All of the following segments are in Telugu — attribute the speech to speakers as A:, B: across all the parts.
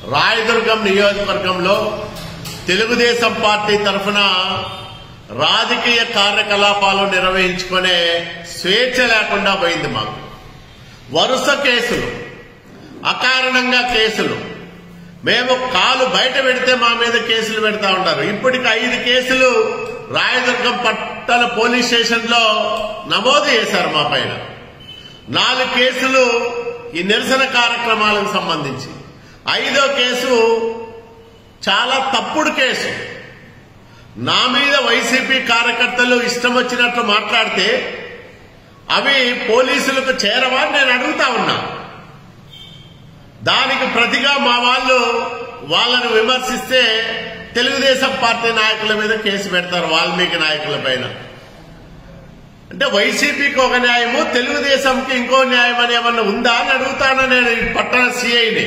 A: రాయదుర్గం నియోజకవర్గంలో తెలుగుదేశం పార్టీ తరఫున రాజకీయ కార్యకలాపాలు నిర్వహించుకునే స్వేచ్ఛ లేకుండా పోయింది మాకు వరుస కేసులు అకారణంగా కేసులు మేము కాలు బయట పెడితే మా మీద కేసులు పెడతా ఉన్నారు ఇప్పటికి ఐదు కేసులు రాయదుర్గం పట్టణ పోలీస్ స్టేషన్ లో నమోదు చేశారు మా పైన నాలుగు కేసులు ఈ నిరసన కార్యక్రమాలకు సంబంధించి ఐదో కేసు చాలా తప్పుడు కేసు నా మీద వైసీపీ కార్యకర్తలు ఇష్టం వచ్చినట్లు మాట్లాడితే అవి పోలీసులకు చేరవా అని నేను అడుగుతా ఉన్నా దానికి ప్రతిగా మా వాళ్ళు వాళ్ళను విమర్శిస్తే తెలుగుదేశం పార్టీ నాయకుల మీద కేసు పెడతారు వాల్మీకి నాయకుల పైన అంటే వైసీపీకి ఒక న్యాయము తెలుగుదేశంకి ఇంకో న్యాయం అని ఏమన్నా ఉందా అని అడుగుతాను నేను ఈ పట్టణ సిఐని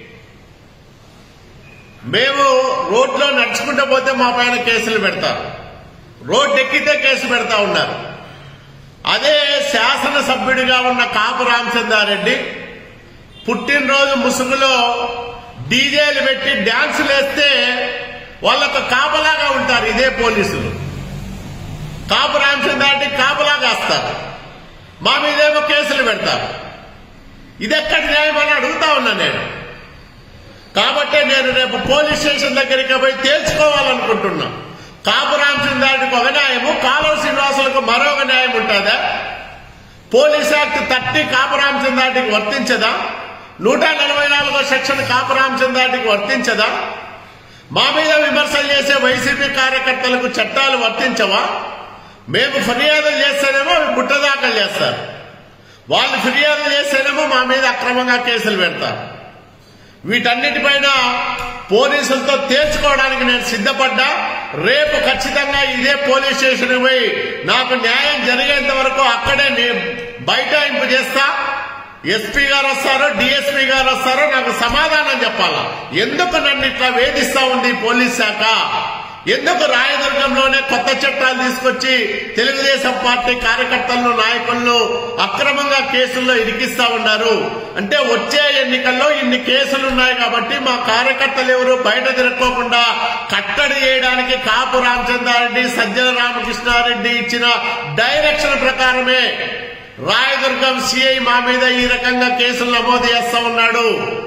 A: మేము రోడ్లో నడుచుకుంటూ పోతే మా పైన కేసులు పెడతారు రోడ్ ఎక్కితే కేసు పెడతా ఉన్నారు అదే శాసనసభ్యుడిగా ఉన్న కాపు రామచంద్రారెడ్డి పుట్టినరోజు ముసుగులో డీజేలు పెట్టి డ్యాన్సులు వేస్తే వాళ్ళకు కాపలాగా ఉంటారు ఇదే పోలీసులు కాపు రామచంద్రారెడ్డి కాపలాగా వస్తారు మా మీదేమో కేసులు పెడతారు ఇదెక్కడి న్యాయం అని అడుగుతా ఉన్నా నేను కాబట్టే నేను రేపు పోలీస్ స్టేషన్ దగ్గరికి పోయి తేల్చుకోవాలనుకుంటున్నా కాపు రామచంద్రారెడ్డికి ఒక న్యాయము కాలువ శ్రీనివాసులకు మరొక న్యాయం ఉంటుందా పోలీస్ యాక్ట్ థర్టీ కాపు రామచంద్రారెడ్డికి వర్తించదా నూట నలభై నాలుగో సెక్షన్ కాపు రామచంద్రారెడ్డికి వర్తించదా మా మీద విమర్శలు చేసే వైసీపీ కార్యకర్తలకు చట్టాలు వర్తించవా మేము ఫిర్యాదులు చేస్తేనేమో అవి బుట్టదాఖలు చేస్తారు వాళ్ళు ఫిర్యాదు చేస్తేనేమో మా మీద అక్రమంగా కేసులు పెడతారు వీటన్నిటిపైన పోలీసులతో తేల్చుకోవడానికి నేను సిద్ధపడ్డా రేపు ఖచ్చితంగా ఇదే పోలీస్ స్టేషన్ పోయి నాకు న్యాయం జరిగేంత వరకు అక్కడే నే- బైఠాయింపు చేస్తా ఎస్పీ గారు వస్తారో డిఎస్పీ గారు వస్తారో నాకు సమాధానం చెప్పాలా ఎందుకు నన్ను ఇట్లా వేధిస్తా ఉంది ఈ పోలీస్ శాఖ ఎందుకు రాయదుర్గంలోనే కొత్త చట్టాలు తీసుకొచ్చి తెలుగుదేశం పార్టీ కార్యకర్తలను నాయకులను అక్రమంగా కేసుల్లో ఇరికిస్తా ఉన్నారు అంటే వచ్చే ఎన్నికల్లో ఇన్ని కేసులు ఉన్నాయి కాబట్టి మా కార్యకర్తలు ఎవరు బయట తిరక్కోకుండా కట్టడి చేయడానికి కాపు రామచంద్రారెడ్డి సజ్జల రామకృష్ణారెడ్డి ఇచ్చిన డైరెక్షన్ ప్రకారమే రాయదుర్గం సిఐ మా మీద ఈ రకంగా కేసులు నమోదు చేస్తా ఉన్నాడు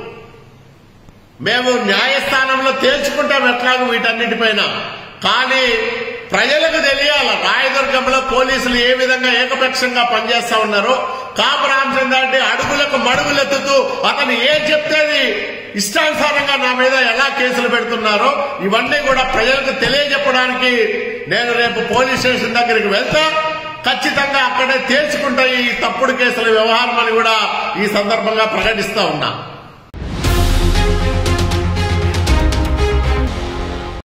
A: మేము న్యాయస్థానంలో తేల్చుకుంటాం ఎట్లాగో వీటన్నిటిపైన కానీ ప్రజలకు తెలియాల రాయదుర్గంలో పోలీసులు ఏ విధంగా ఏకపక్షంగా పనిచేస్తా ఉన్నారో కాపు రామచంద్రారెడ్డి అడుగులకు మడుగులెత్తుతూ అతను ఏం చెప్తేది ఇష్టానుసారంగా నా మీద ఎలా కేసులు పెడుతున్నారో ఇవన్నీ కూడా ప్రజలకు తెలియజెప్పడానికి నేను రేపు పోలీస్ స్టేషన్ దగ్గరికి వెళ్తా ఖచ్చితంగా అక్కడే తేల్చుకుంటా ఈ తప్పుడు కేసుల వ్యవహారం అని కూడా ఈ సందర్భంగా ప్రకటిస్తా ఉన్నా